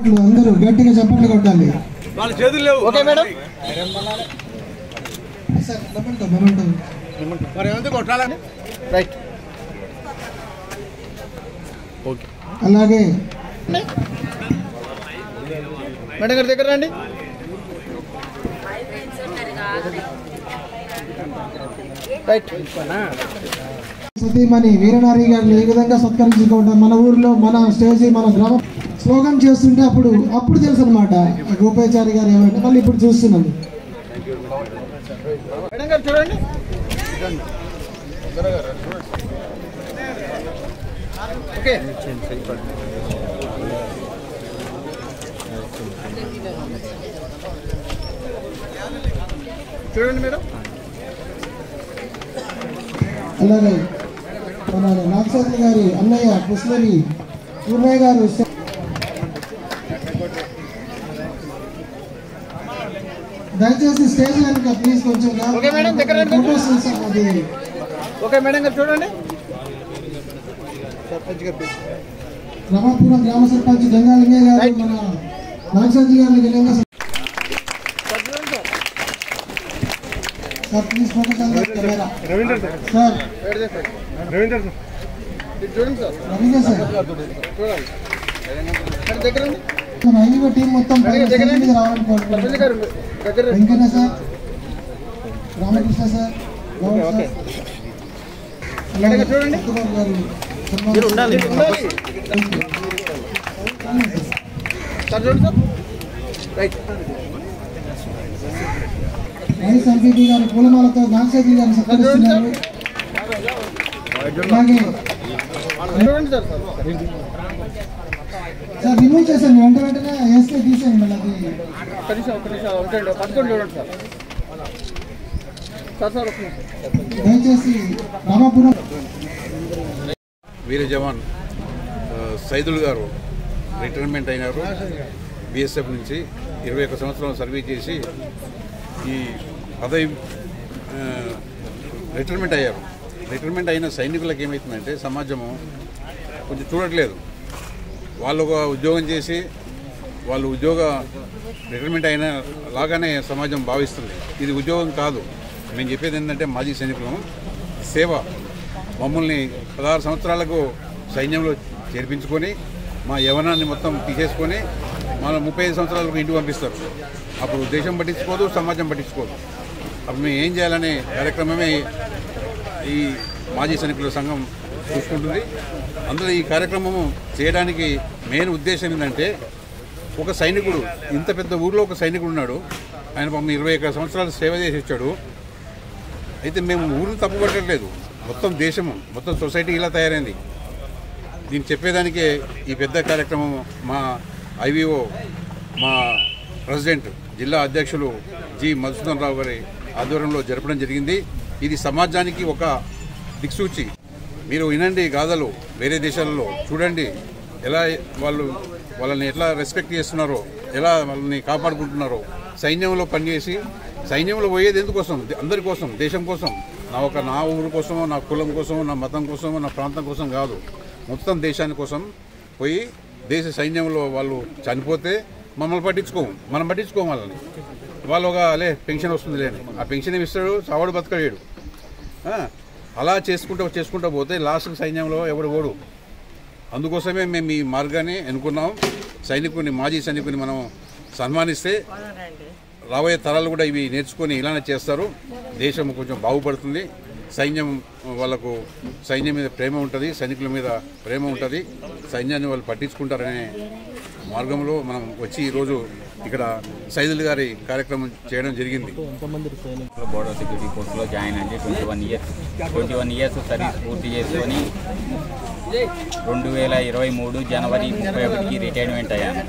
చప్పట్లు అందరూ గట్టిగా చప్పట్లు కొట్టాలి వాళ్ళ చేతులు లేవు okay madam sir memento memento మరి ఎందుకు కొట్టాలని రైట్ అలాగే మేడం గారి దగ్గర రండి రైట్ సతీమణి వీరనారి గారిని ఈ విధంగా సత్కరించుకుంటాం మన ఊర్లో మన స్టేజ్ మన గ్రామం స్లోగన్ చేస్తుంటే అప్పుడు అప్పుడు తెలుసు అనమాట గోపాచారి గారు ఎవరంటే మళ్ళీ ఇప్పుడు చూస్తున్నాం మేడం గారు చూడండి ఓకే చూడండి మేడం అలాగే మన నాగశాస్త్రి గారి అన్నయ్య కృష్ణని పూర్ణయ్య గారు దయచేసి స్టేజ్ వెనుక ప్లీజ్ కొంచెం ఓకే మేడం, దగ్గర రండి. ఫోటోస్ అది ఓకే మేడం గారు చూడండి రమాపురం గ్రామ సర్పంచ్ గంగాలింగయ్య గారు రైట్. మన నాగశాస్త్రి గారిని ఘనంగా స- సార్ చూడండి sir sir please focus on the camera Ravinder sir sir పెడితే సార్ రవీందర్ సార్ ఇది చూడండి సార్ రవీంద్ర సార్ చూడాలి మేడం దగ్గర ఉంది మన ఐదు టీం మొత్తం పైన దగ్గర స్టేజ్ మీద రావాలని సర్పంచ్ కోరుకుంటున్నాను గారు దగ్గర రండి. Venkanna sir Ramakrishna sir Goud sir madam గారు చూడండి. సత్యబాబు గారు సన్మానం మీరు ఉండాలి ఉండాలి సార్ చూడండి సార్ రైట్ వైఎస్ ఎంపీపీ గారు పూలమాలతో నాగశేఖర్ గారిని సత్కరిస్తున్నారు అలాగే చూడండి సార్ సార్ సార్ రిమూవ్ చేశాను వెంట వెంటనే వేస్తే తీసాను మళ్ళీ అది ఒక్క నిమిషం ఒక్క నిమిషం ఉంచండి పట్టుకొని చూడండి సార్ సార్ సార్ ఒక్క నిమిషం దయచేసి రామాపురం వీర జవాన్ ఆ, సైదుల్ గారు రిటైర్మెంట్ అయినారు బిఎస్ఎఫ్ నుంచి ఇరవై ఒక్క సంవత్సరం సర్వీస్ చేసి ఈ పదవి ఆ, రిటైర్మెంట్ అయ్యారు రిటైర్మెంట్ అయిన సైనికులకు ఏమవుతుందంటే సమాజము కొంచెం చూడట్లేదు వాళ్ళు ఒక ఉద్యోగం చేసి వాళ్ళు ఉద్యోగ రిటైర్మెంట్ అయిన లాగానే సమాజం భావిస్తుంది ఇది ఉద్యోగం కాదు నేను చెప్పేది ఏంటంటే మాజీ సైనికులం సేవ మమ్మల్ని పదహారు సంవత్సరాలకు సైన్యంలో చేర్పించుకొని మా యవనాన్ని మొత్తం తీసేసుకొని మన ముప్పై ఐదు సంవత్సరాలకు ఇంటికి పంపిస్తారు అప్పుడు దేశం పట్టించుకోదు సమాజం పట్టించుకోదు అప్పుడు మేము ఏం చేయాలనే కార్యక్రమమే ఈ మాజీ సైనికుల సంఘం చూసుకుంటుంది అందులో ఈ కార్యక్రమము చేయడానికి మెయిన్ ఉద్దేశం ఏంటంటే ఒక సైనికుడు ఇంత పెద్ద ఊర్లో ఒక సైనికుడు ఉన్నాడు ఆయన పాపం ఇరవై ఒక్క సంవత్సరాలు సేవ చేసి వచ్చాడు అయితే మేము ఊరిని తప్పుపట్టట్లేదు మొత్తం దేశము మొత్తం సొసైటీ ఇలా తయారైంది దీన్ని చెప్పేదానికే ఈ పెద్ద కార్యక్రమం మా ఐవీఓ మా ప్రెసిడెంట్ జిల్లా అధ్యక్షులు జి మధుసూదన్ రావు గారి ఆధ్వర్యంలో జరపడం జరిగింది ఇది సమాజానికి ఒక దిక్సూచి మీరు వినండి గాథలు వేరే దేశాలలో చూడండి ఎలా వాళ్ళు వాళ్ళని ఎట్లా రెస్పెక్ట్ చేస్తున్నారో ఎలా వాళ్ళని కాపాడుకుంటున్నారో సైన్యంలో పనిచేసి సైన్యంలో పోయేది ఎందుకోసం అందరి కోసం దేశం కోసం నా ఒక నా ఊరు కోసమో నా కులం కోసమో నా మతం కోసమో నా ప్రాంతం కోసం కాదు మొత్తం దేశాని కోసం పోయి దేశ సైన్యంలో వాళ్ళు చనిపోతే మమ్మల్ని పట్టించుకోము మనం పట్టించుకోము వాళ్ళని వాళ్ళు ఒక లే పెన్షన్ వస్తుంది లేని ఆ పెన్షన్ ఏమి ఇస్తాడు చావాడు బతకలేడు ఆ, అలా చేసుకుంటూ చేసుకుంటూ పోతే లాస్ట్ సైన్యంలో ఎవడు ఓడు అందుకోసమే మేము ఈ మార్గాన్ని ఎన్నుకున్నాం సైనికుని మాజీ సైనికుని మనం సన్మానిస్తే రాబోయే తరాలు కూడా ఇవి నేర్చుకొని ఇలానే చేస్తారు దేశం కొంచెం బాగుపడుతుంది సైన్యం వాళ్ళకు సైన్యం మీద ప్రేమ ఉంటుంది సైనికుల మీద ప్రేమ ఉంటుంది సైన్యాన్ని వాళ్ళు పట్టించుకుంటారనే మార్గంలో మనం వచ్చి ఈరోజు ఇక్కడ సైదుల్ గారి కార్యక్రమం చేయడం జరిగింది బోర్డర్ సెక్యూరిటీ కోర్సులో జాయిన్ అయ్యి twenty one years twenty one years service పూర్తి చేసుకొని రెండు వేల ఇరవై మూడు జనవరి ముప్పై ఒకటికి రిటైర్మెంట్ అయ్యాను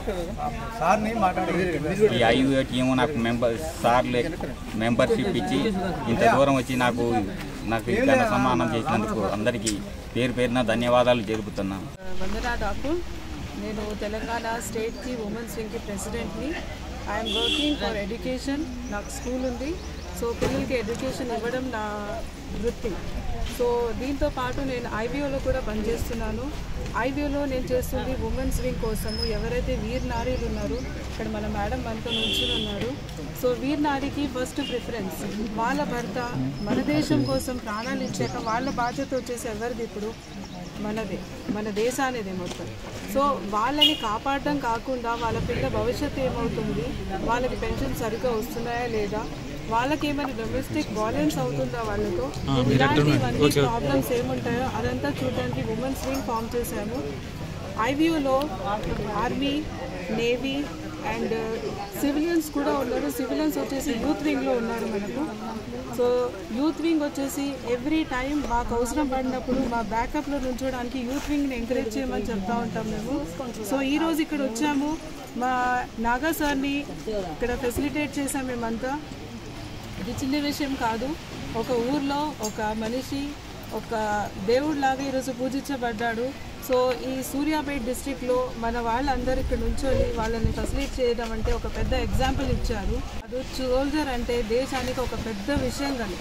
ఈ ఐదు టీము నాకు మెంబర్ సార్లు మెంబర్షిప్ ఇచ్చి ఇంత దూరం వచ్చి నాకు నాకు ఈ ఘన సన్మానం చేసినందుకు అందరికీ పేరు పేరున ధన్యవాదాలు తెలుపుతున్నాను వందనా ఠాకూర్ నేను తెలంగాణ స్టేట్కి ఉమెన్స్ వింగ్కి ప్రెసిడెంట్ని ఐఎమ్ వర్కింగ్ ఫర్ ఎడ్యుకేషన్ నాకు స్కూల్ ఉంది సో పిల్లలకి ఎడ్యుకేషన్ ఇవ్వడం నా వృత్తి సో దీంతో పాటు నేను ఐవీఓలో కూడా పనిచేస్తున్నాను ఐవీఓలో నేను చేస్తుంది ఉమెన్స్ వింగ్ కోసము ఎవరైతే వీర్ నారీలు ఉన్నారో ఇక్కడ మన మేడం మనతో నుంచుని ఉన్నారు సో వీర్ నారికి ఫస్ట్ ప్రిఫరెన్స్ వాళ్ళ భర్త మన దేశం కోసం ప్రాణాలు ఇచ్చాక వాళ్ళ బాధ్యత వచ్చేసి ఎవరిది ఇప్పుడు మనదే మన దేశానిదే మొత్తం సో వాళ్ళని కాపాడడం కాకుండా వాళ్ళ పిల్ల భవిష్యత్తు ఏమవుతుంది వాళ్ళకి పెన్షన్ సరిగ్గా వస్తున్నాయా లేదా వాళ్ళకి ఏమైనా డొమెస్టిక్ వాలెన్స్ అవుతుందా వాళ్ళతో ఇలాంటివన్నీ ప్రాబ్లమ్స్ ఏముంటాయో అదంతా చూడడానికి ఉమెన్స్ వింగ్ ఫామ్ చేశాము ఐవీయూలో ఆర్మీ నేవీ అండ్ సివిలియన్స్ కూడా ఉన్నారు సివిలియన్స్ వచ్చేసి యూత్ వింగ్లో ఉన్నారు మనకు సో యూత్ వింగ్ వచ్చేసి ఎవ్రీ టైం మాకు అవసరం పడినప్పుడు మా బ్యాకప్లో నుంచోడానికి యూత్ వింగ్ని ఎంకరేజ్ చేయమని చెప్తా ఉంటాం మేము సో ఈ రోజు ఇక్కడ వచ్చాము మా నాగా సార్ని ఇక్కడ ఫెసిలిటేట్ చేసాం మేమంతా ఇది చిన్న విషయం కాదు ఒక ఊర్లో ఒక మనిషి ఒక దేవుడిలాగా ఈరోజు పూజించబడ్డాడు సో ఈ సూర్యాపేట్ డిస్ట్రిక్ట్లో మన వాళ్ళందరూ ఇక్కడ నుంచొని వాళ్ళని ఫెసిలిట్ చేయడం అంటే ఒక పెద్ద ఎగ్జాంపుల్ ఇచ్చారు అది సోల్జర్ అంటే దేశానికి ఒక పెద్ద విషయం కానీ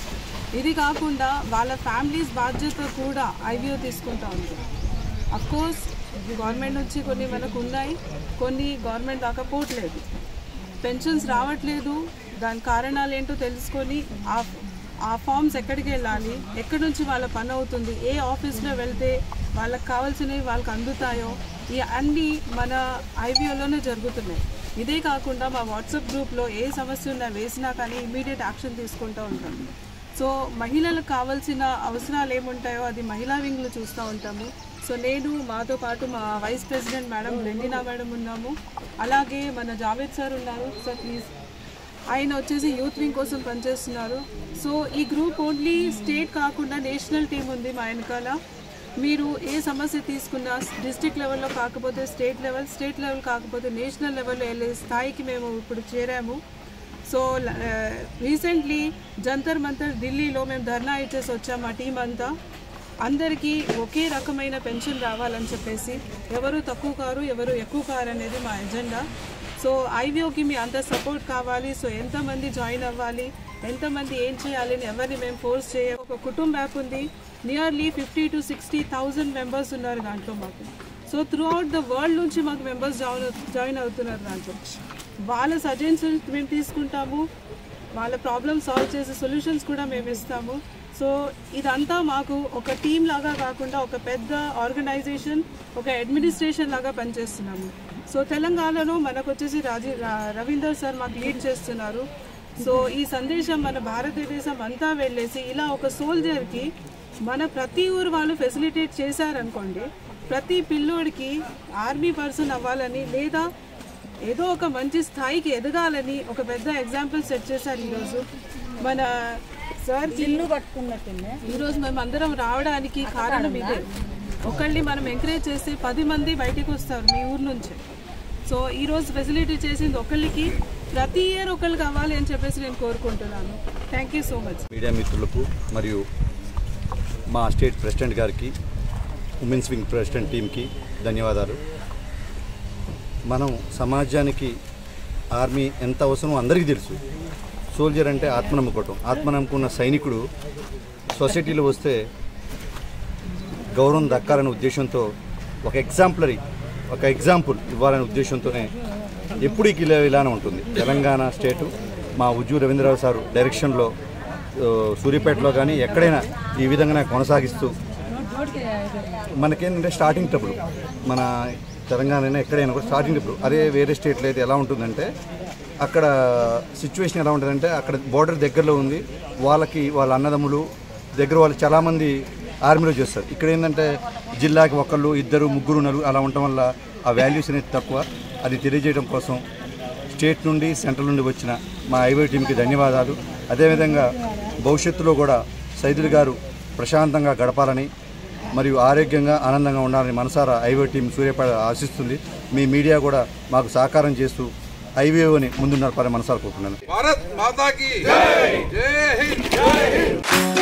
ఇది కాకుండా వాళ్ళ ఫ్యామిలీస్ బాధ్యత కూడా ఐవీఓ తీసుకుంటా ఉంది అఫ్కోర్స్ గవర్నమెంట్ నుంచి కొన్ని మనకు ఉన్నాయి కొన్ని గవర్నమెంట్ దాకా పోవట్లేదు పెన్షన్స్ రావట్లేదు దాని కారణాలు ఏంటో తెలుసుకొని ఆ ఆ ఫామ్స్ ఎక్కడికి వెళ్ళాలి ఎక్కడి నుంచి వాళ్ళ పని అవుతుంది ఏ ఆఫీస్లో వెళ్తే వాళ్ళకి కావాల్సినవి వాళ్ళకి అందుతాయో ఈ అన్నీ మన ఐబీఓలోనే జరుగుతున్నాయి ఇదే కాకుండా మా వాట్సాప్ గ్రూప్లో ఏ సమస్య ఉన్నా వేసినా కానీ ఇమీడియట్ యాక్షన్ తీసుకుంటూ ఉంటాం సో మహిళలకు కావాల్సిన అవసరాలు ఏముంటాయో అది మహిళా వింగ్లు చూస్తూ ఉంటాము సో నేను మాతో పాటు మా vice president madam Lendina madam ఉన్నాము అలాగే మన జావేద్ సార్ ఉన్నారు సార్ ప్లీజ్ ఆయన వచ్చేసి యూత్ వింగ్ కోసం పనిచేస్తున్నారు సో ఈ గ్రూప్ ఓన్లీ స్టేట్ కాకుండా నేషనల్ టీం ఉంది మా వెనకాల మీరు ఏ సమస్య తీసుకున్నా డిస్ట్రిక్ట్ లెవెల్లో కాకపోతే స్టేట్ లెవెల్ స్టేట్ లెవెల్ కాకపోతే నేషనల్ లెవెల్లో వెళ్ళే స్థాయికి మేము ఇప్పుడు చేరాము సో రీసెంట్లీ జంతర్ మంతర్ ఢిల్లీలో మేము ధర్నా ఇచ్చేసి వచ్చాం మా టీం అంతా అందరికీ ఒకే రకమైన పెన్షన్ రావాలని చెప్పేసి ఎవరు తక్కువ కారు ఎవరు ఎక్కువ కారు అనేది మా ఎజెండా సో ఐవీఓకి మీ అంత సపోర్ట్ కావాలి సో ఎంతమంది జాయిన్ అవ్వాలి ఎంతమంది ఏం చేయాలి అని ఎవరిని మేము ఫోర్స్ చేయ ఒక కుటుంబ యాప్ ఉంది nearly fifty to sixty thousand members ఉన్నారు దాంట్లో మాకు so throughout the world నుంచి మాకు మెంబర్స్ జాయిన్ జాయిన్ అవుతున్నారు దాంట్లో వాళ్ళ సజెషన్స్ మేము తీసుకుంటాము వాళ్ళ ప్రాబ్లమ్ సాల్వ్ చేసే సొల్యూషన్స్ కూడా మేము ఇస్తాము సో ఇదంతా మాకు ఒక టీం లాగా కాకుండా ఒక పెద్ద ఆర్గనైజేషన్ ఒక అడ్మినిస్ట్రేషన్ లాగా పనిచేస్తున్నాము సో తెలంగాణలో మనకు వచ్చేసి రాజీ రా- రవీందర్ సార్ మాకు లీడ్ చేస్తున్నారు సో ఈ సందేశం మన భారతదేశం అంతా వెళ్ళేసి ఇలా ఒక సోల్జర్కి మన ప్రతి ఊరు వాళ్ళు ఫెసిలిటేట్ చేశారనుకోండి ప్రతి పిల్లోడికి ఆర్మీ పర్సన్ అవ్వాలని లేదా ఏదో ఒక మంచి స్థాయికి ఎదగాలని ఒక పెద్ద ఎగ్జాంపుల్ సెట్ చేశారు ఈరోజు మన సార్ ఇల్లు పట్టుకున్నట్టుండే ఈరోజు మేము అందరం రావడానికి కారణం ఇదే ఒకళ్ళని మనం ఎంకరేజ్ చేస్తే పది మంది బయటికి వస్తారు మీ ఊరు నుంచి సో ఈరోజు ఫెసిలిటీ చేసింది ఒకళ్ళకి ప్రతి ఇయర్ ఒకళ్ళు కావాలి అని చెప్పేసి నేను కోరుకుంటున్నాను thank you so much media మిత్రులకు మరియు మా స్టేట్ ప్రెసిడెంట్ గారికి ఉమెన్స్ వింగ్ ప్రెసిడెంట్ టీంకి ధన్యవాదాలు మనం సమాజానికి ఆర్మీ ఎంత అవసరమో అందరికీ తెలుసు సోల్జర్ అంటే ఆత్మ నమ్ముకోవటం ఆత్మ నమ్ముకున్న సైనికుడు సొసైటీలో వస్తే గౌరవం దక్కాలనే ఉద్దేశంతో ఒక ఎగ్జాంపులరీ ఒక ఎగ్జాంపుల్ ఇవ్వాలనే ఉద్దేశంతోనే ఎప్పుడు ఇలా ఇలానే ఉంటుంది తెలంగాణ స్టేటు మా ఉజ్జు రవీంద్రరావు సారు డైరెక్షన్లో ఆ, సూర్యాపేటలో కానీ ఎక్కడైనా ఈ విధంగానే కొనసాగిస్తూ మనకేంటంటే స్టార్టింగ్ ట్రబుల్ మన తెలంగాణ ఎక్కడైనా కూడా స్టార్టింగ్ ట్రబుల్ అదే వేరే స్టేట్లో అయితే ఎలా ఉంటుందంటే అక్కడ సిచ్యువేషన్ ఎలా ఉంటుందంటే అక్కడ బోర్డర్ దగ్గరలో ఉంది వాళ్ళకి వాళ్ళ అన్నదమ్ములు దగ్గర వాళ్ళు చాలామంది ఆర్మీలో చేస్తారు ఇక్కడ ఏంటంటే జిల్లాకి ఒకళ్ళు ఇద్దరు ముగ్గురు నలుగురు అలా ఉండటం వల్ల ఆ వాల్యూస్ అనేది తక్కువ అది తెలియజేయడం కోసం స్టేట్ నుండి సెంట్రల్ నుండి వచ్చిన మా ఐవై టీంకి ధన్యవాదాలు అదేవిధంగా భవిష్యత్తులో కూడా సైదులు గారు ప్రశాంతంగా గడపాలని మరియు ఆరోగ్యంగా ఆనందంగా ఉండాలని మనసారా ఐవో టీం సూర్యపేట ఆశిస్తుంది మీ మీడియా కూడా మాకు సహకారం చేస్తూ ఐవీఓని ముందున్నారు మనసారా కోరుకున్నాను భారత్ మాతాకి జై హింద్